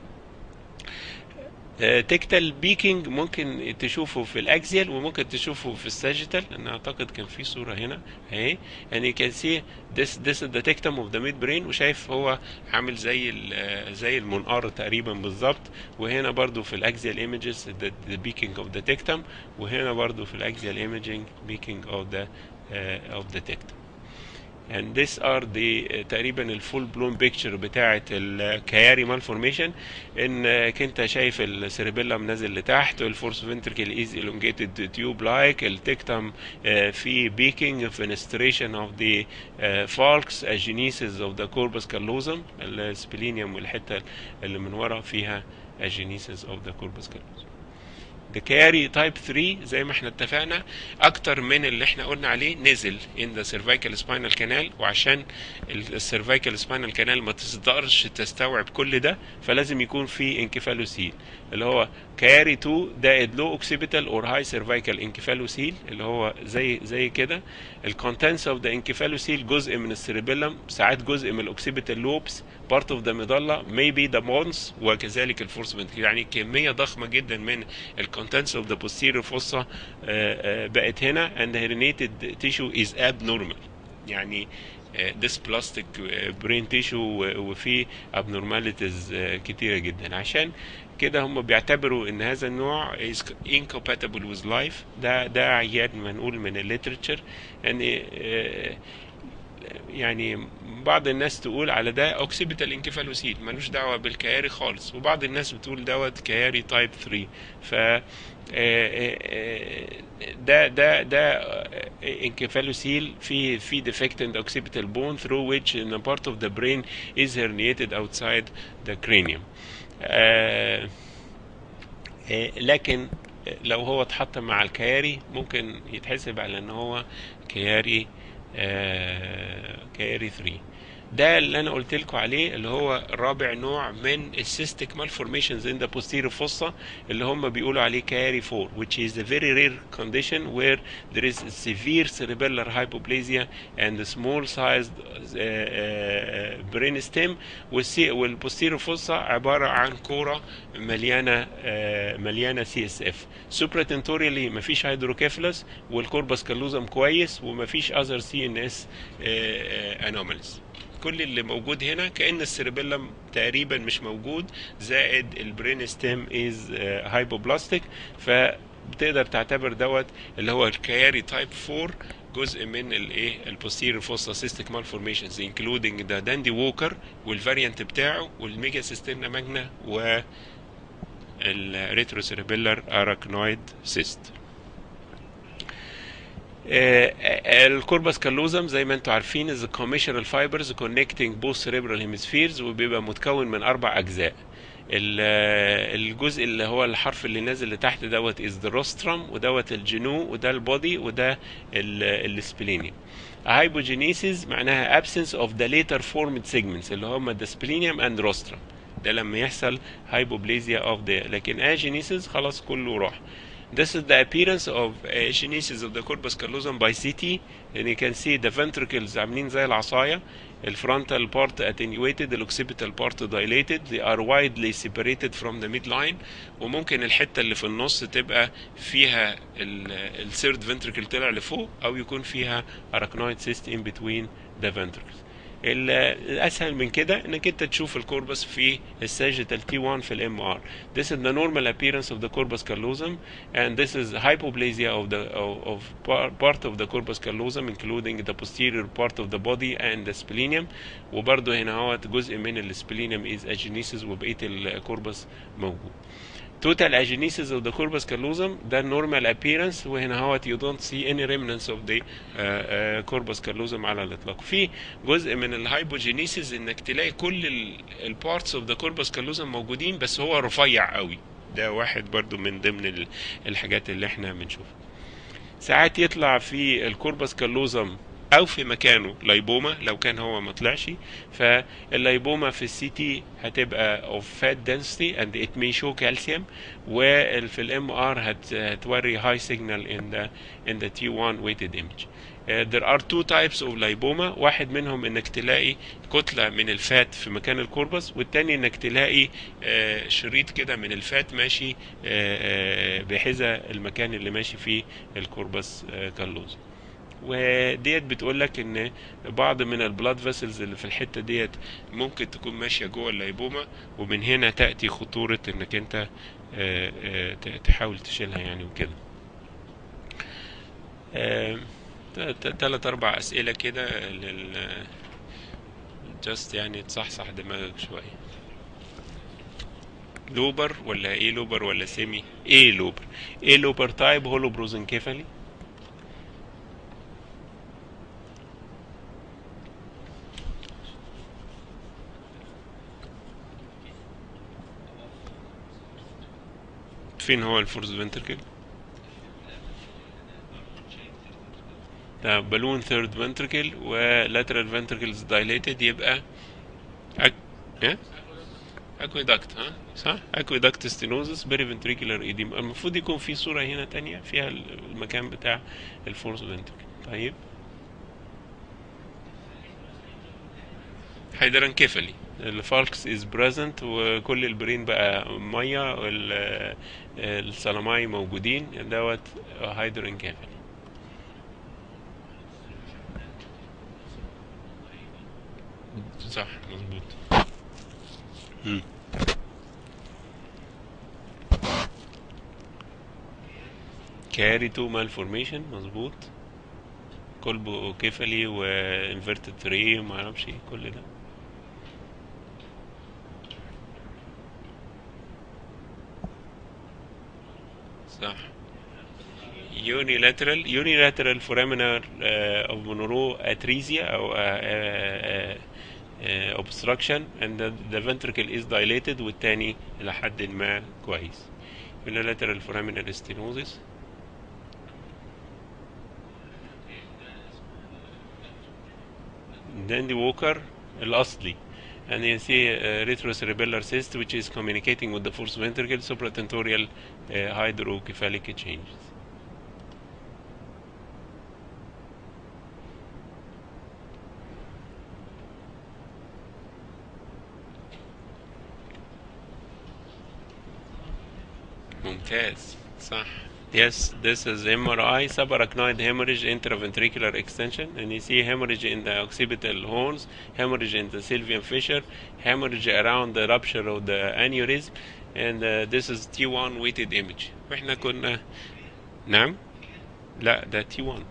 تكتل بيكينج ممكن تشوفه في الاكزيال وممكن تشوفه في الساجيتال انا اعتقد كان في صوره هنا اهي يعني كان سي this this is the tectum of the mid brain وشايف هو عامل زي زي المنقار تقريبا بالظبط وهنا برضو في الاكزيال ايمجز the beaking of the tectum وهنا برضو في الاكزيال imaging beaking of the uh, of the tectum and these are the uh, تقريبا الفول بلون بيكتشر بتاعه الكياري مالفورميشن انك انت شايف السيربيلم نازل لتحت والفورس فنتركل از elongated تيوب لايك التكتم في بيكينج فينستريشن اوف ذا فالكس اجينيسيس اوف ذا كوربس كالوزم السبلينيوم والحته اللي من ورا فيها اجينيسيس اوف ذا كوربس كالوزم ده كاري تايب 3 زي ما احنا اتفقنا اكتر من اللي احنا قلنا عليه نزل ان ذا سيرفايكال سباينال كانال وعشان السيرفايكال سباينال كانال ما تقدرش تستوعب كل ده فلازم يكون في انكفالوسيل اللي هو كاري 2 ده لو اوكسيبيتال اور هاي سيرفايكال انكفالوسيل اللي هو زي زي كده الكونتنس اوف ذا انكفالوسيل جزء من السيربيلم ساعات جزء من الاوكسيبيتال لوبس بارت اوف ذا ميدالا ميبي ذا مونس وكذلك الفورس يعني كميه ضخمه جدا من الكونتنس اوف ذا posterior fossa بقت هنا and herniated tissue is abnormal يعني dysplastic brain tissue وفي abnormalities كتيره جدا عشان كده هم بيعتبروا ان هذا النوع is incompatible with life ده ده عيان منقول من الليترشر يعني يعني بعض الناس تقول على ده اوكسيبيتال انكفالوسيل ملوش دعوه بالكياري خالص وبعض الناس بتقول دوت كياري تايب 3 ف ده ده ده انكفالوسيل في في defect in the occipital bone through which a part of the brain is herniated outside the cranium. لكن لو هو اتحط مع الكياري ممكن يتحسب على ان هو كياري كياري 3 ده اللي انا قلت لكم عليه اللي هو رابع نوع من السيستيك malformations in the posterior fossa اللي هم بيقولوا عليه كاري 4 which is a very rare condition where there is severe cerebellar hypoplasia and a small sized uh, uh, brain stem والposterior fossa عبارة عن كورة مليانة uh, مليانة سي اس اف supratentorially مفيش هيدروكيفلس والكوربس كالوزم كويس ومفيش other سي ان اس anomalies كل اللي موجود هنا كان السيربيلم تقريبا مش موجود زائد البرين ستيم از هايبوبلاستيك فبتقدر تعتبر دوت اللي هو الكياري تايب 4 جزء من الايه البوستيريور فوسا سيستيك مالفورميشنز انكلودنج ذا داندي ووكر والفاريانت بتاعه والميجا سيستينا ماجنا و الريتروسيربيلر اراكنويد سيست الكوربس كالوزم زي ما انتم عارفين is the commissural fibers connecting both cerebral hemispheres وبيبقى متكون من اربع اجزاء ال- الجزء اللي هو الحرف اللي نازل لتحت دوت is the rostrum ودوت الجنو وده البودي وده السبلينيوم hypogenesis معناها absence of the later formed segments اللي هم the splenium and rostrum ده لما يحصل hypoplasia of the لكن agenesis خلاص كله راح This is the appearance of agenesis of the corpus callosum by CT and you can see the ventricles عاملين زي العصاية الفرونتال part attenuated الoccipital part dilated they are widely separated from the midline وممكن الحتة اللي في النص تبقى فيها الثيرد ventricle طلع لفوق أو يكون فيها arachnoid cyst in between the ventricles ال- الاسهل من كده انك انت تشوف الكوربس في الساجيتال تي 1 في الام ار this is the normal appearance of the corpus callosum and this is hypoplasia of the of, of par- part of the corpus callosum including the posterior part of the body and the splenium وبرضه هنا هو جزء من السبلينيوم is agenesis وبقيه الكوربس موجود total agenesis of the corpus callosum ده normal appearance وهنا هوت you don't see any remnants of the uh, uh, corpus callosum على الإطلاق في جزء من الهايبوجينيسيس انك تلاقي كل البارتس اوف ذا corpus callosum موجودين بس هو رفيع قوي ده واحد برضو من ضمن ال- الحاجات اللي احنا بنشوفها ساعات يطلع في الكوربس كالوزم او في مكانه لايبوما لو كان هو ما طلعش فاللايبوما في السي تي هتبقى of fat density and it may show calcium وفي الام ار هتوري high signal in the in the T1 weighted image Uh, there are two types of lipoma واحد منهم انك تلاقي كتلة من الفات في مكان الكوربس والتاني انك تلاقي آه، شريط كده من الفات ماشي آه، آه، بحذاء المكان اللي ماشي فيه الكوربس آه، كالوز وديت بتقول لك ان بعض من البلاد فيسلز اللي في الحته ديت ممكن تكون ماشيه جوه الليبوما ومن هنا تاتي خطوره انك انت آه، آه، ت- تحاول تشيلها يعني وكده آه، ت- ت- تلات اربع اسئله كده لل جاست يعني تصحصح دماغك شويه لوبر ولا ايه لوبر ولا سيمي ايه لوبر ايه لوبر تايب هولو بروزنكيفالي فين هو الفورس فنتركل ده بالون ثيرد فنتركل ولاترال فنتركلز دايليتد يبقى أك... إيه؟ اكويدكت ها صح اكويدكت ستينوزس بيري فنتريكولار ايديم المفروض يكون في صوره هنا تانية فيها المكان بتاع الفورس فنتركل طيب هيدرانكيفالي الفالكس از بريزنت وكل البرين بقى ميه وال- السلاماي موجودين دوت هيدرانكيفالي صح مظبوط مم. كاري تو مالفورميشن مظبوط كلب كيفلي وانفرتد تري وما اعرفش ايه كل ده صح unilateral unilateral foraminal uh, of Monroe atresia او uh, uh, uh, obstruction and the, the ventricle is dilated والتاني إلى حد ما كويس unilateral foraminal stenosis داندي ووكر الأصلي and you see uh, retrocerebellar cyst which is communicating with the fourth ventricle supratentorial uh, hydrocephalic changes ممتاز صح Yes, this is MRI, subarachnoid hemorrhage, intraventricular extension, and you see hemorrhage in the occipital horns, hemorrhage in the sylvian fissure, hemorrhage around the rupture of the aneurysm, and uh, this is T1 weighted image. واحنا كنا نعم لا ده T1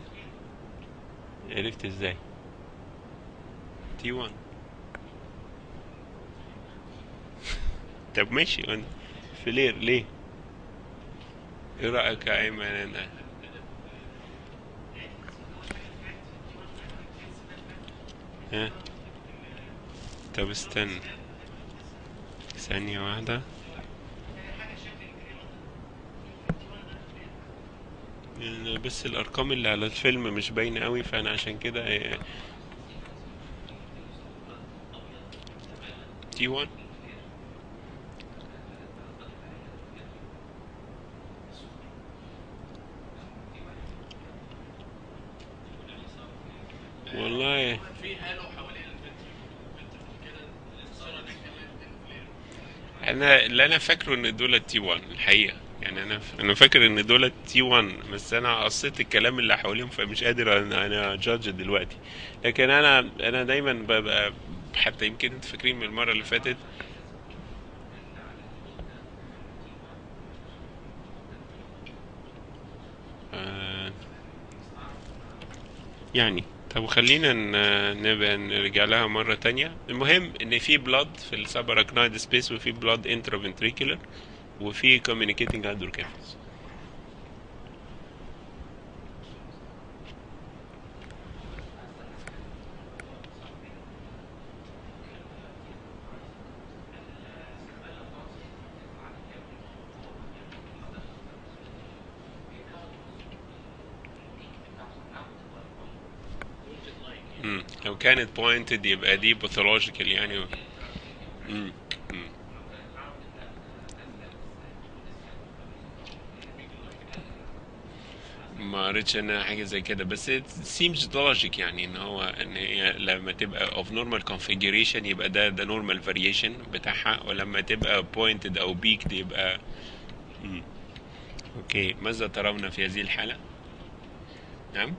عرفت ازاي T1 طب ماشي فلير ليه ايه رايك يا ايمن انا ها طب استنى ثانية واحدة بس الأرقام اللي على الفيلم مش باينة قوي فأنا عشان كده تي 1 والله انا اللي انا فاكره ان دول تي 1 الحقيقه يعني انا ف... انا فاكر ان دول تي 1 بس انا قصيت الكلام اللي حواليهم فمش قادر انا انا جادج دلوقتي لكن انا انا دايما ببقى حتى يمكن انتوا فاكرين من المره اللي فاتت آه يعني طب خلينا ن- نبقى نرجع لها مرة تانية المهم ان في بلاد في السباراكنايد سبيس وفي بلاد انترافنتريكولر وفي communicating hydrocephalus مم. لو كانت pointed يبقى دي pathological يعني مم. مم. ما قريتش انا حاجه زي كده بس it seems logic يعني ان هو ان هي لما تبقى of normal configuration يبقى ده ده normal variation بتاعها ولما تبقى pointed او peaked يبقى مم. اوكي ماذا ترون في هذه الحاله نعم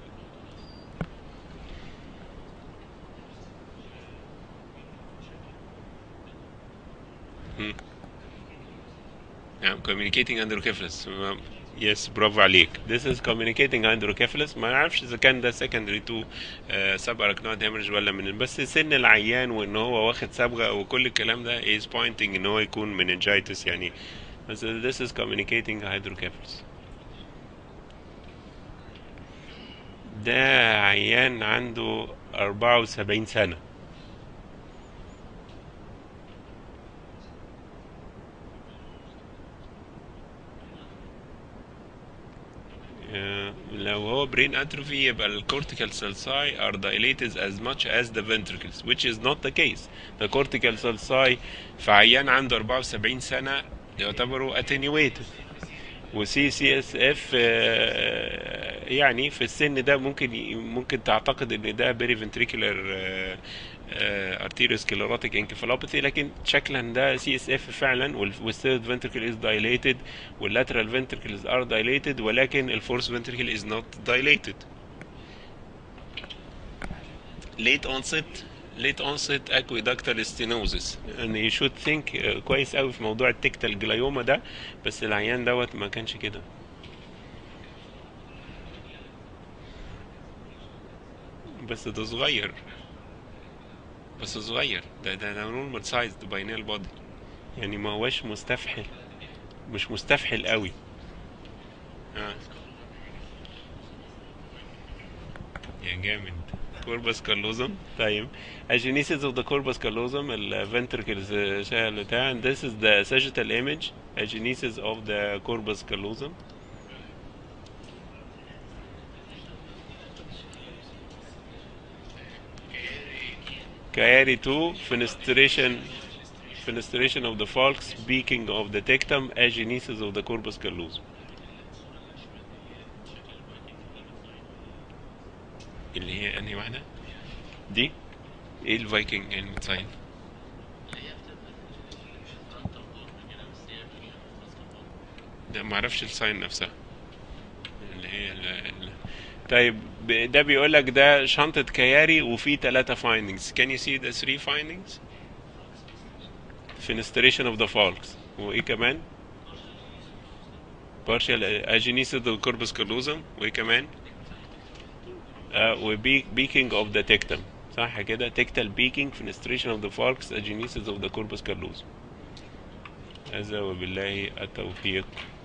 مم. نعم communicating hydrocephalus يس برافو عليك this is communicating hydrocephalus ما نعرفش اذا كان ده secondary to uh, subarachnoid hemorrhage ولا من بس سن العيان وان هو واخد صبغه وكل الكلام ده is pointing ان هو يكون meningitis يعني بس this is communicating hydrocephalus ده عيان عنده 74 سنة آه، لو هو brain atrophy يبقى ال cortical sulci are dilated as much as the ventricles which is not the case the cortical sulci في عيان عنده 74 سنة يعتبروا attenuated وسي سي اس اف يعني في السن ده ممكن ي- ممكن تعتقد ان ده بيري فنتريكولار ارتيريوسكليروتيك انكفالوباثي لكن شكلا ده سي اس اف فعلا والثيرد فنتريكل از دايليتد واللاترال فنتريكلز ار دايليتد ولكن الفورث فنتريكل از نوت دايليتد late onset late onset aqueductal stenosis and you should think uh, كويس قوي في موضوع التكتال جلايوما ده بس العيان دوت ما كانش كده بس ده صغير بس صغير ده ده ده نورمال سايز ده باينال بودي يعني ما هوش مستفحل مش مستفحل قوي اه يا جامد كوربس كالوزم طيب agenesis of the corpus callosum ال ventricles uh, شال بتاع and this is the sagittal image agenesis of the corpus callosum Chiari 2 fenestration fenestration of the falx beaking of the tectum agenesis of the corpus callosum اللي هي انهي واحدة؟ دي؟ ايه الفايكنج المتصين؟ ده معرفش الساين نفسها اللي هي ال ال طيب ب- ده بيقول لك ده شنطة كياري وفي ثلاثة findings can you see the three findings fenestration of the falx وايه كمان partial agenesis of the corpus callosum وايه كمان وبيكينج اوف ذا تكتم صح كده تكتال بيكينج فينستريشن اوف ذا فالكس اجينيسيس اوف ذا كوربس كالوزم هذا وبالله التوفيق